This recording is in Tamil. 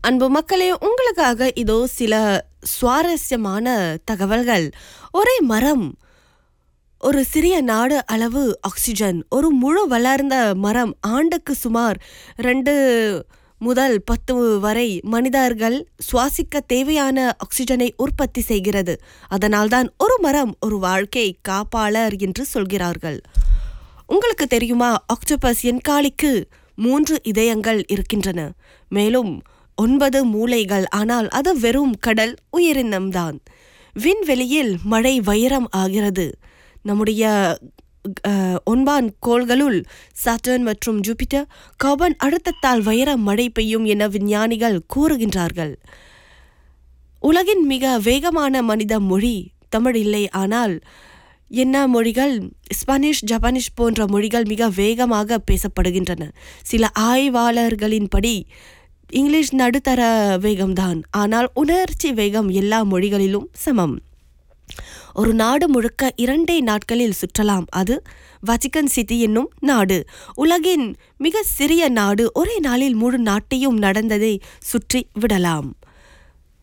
அன்பு மக்களே உங்களுக்காக இதோ சில சுவாரஸ்யமான தகவல்கள் ஒரே மரம் ஒரு சிறிய நாடு அளவு ஆக்சிஜன் ஒரு முழு வளர்ந்த மரம் ஆண்டுக்கு சுமார் ரெண்டு முதல் பத்து வரை மனிதர்கள் சுவாசிக்க தேவையான ஆக்சிஜனை உற்பத்தி செய்கிறது அதனால்தான் ஒரு மரம் ஒரு வாழ்க்கை காப்பாளர் என்று சொல்கிறார்கள் உங்களுக்கு தெரியுமா ஆக்டோபஸ் என்காலிக்கு மூன்று இதயங்கள் இருக்கின்றன மேலும் ஒன்பது மூளைகள் ஆனால் அது வெறும் கடல் உயிரினம்தான் விண்வெளியில் மழை வைரம் ஆகிறது நம்முடைய அஹ், ஒன்பான் கோள்களுள் சாட்டர்ன் மற்றும் ஜூபிட்டர் கார்பன் அழுத்தத்தால் வைர மழை பெய்யும் என விஞ்ஞானிகள் கூறுகின்றார்கள் உலகின் மிக வேகமான மனித மொழி தமிழ் இல்லை ஆனால் என்ன மொழிகள் ஸ்பானிஷ் ஜப்பானிஷ் போன்ற மொழிகள் மிக வேகமாக பேசப்படுகின்றன சில ஆய்வாளர்களின்படி இங்கிலீஷ் நடுத்தர வேகம்தான் ஆனால் உணர்ச்சி வேகம் எல்லா மொழிகளிலும் சமம் ஒரு நாடு முழுக்க இரண்டே நாட்களில் சுற்றலாம் அது வச்சிகன் சிட்டி என்னும் நாடு உலகின் மிக சிறிய நாடு ஒரே நாளில் முழு நாட்டையும் நடந்ததை சுற்றி விடலாம்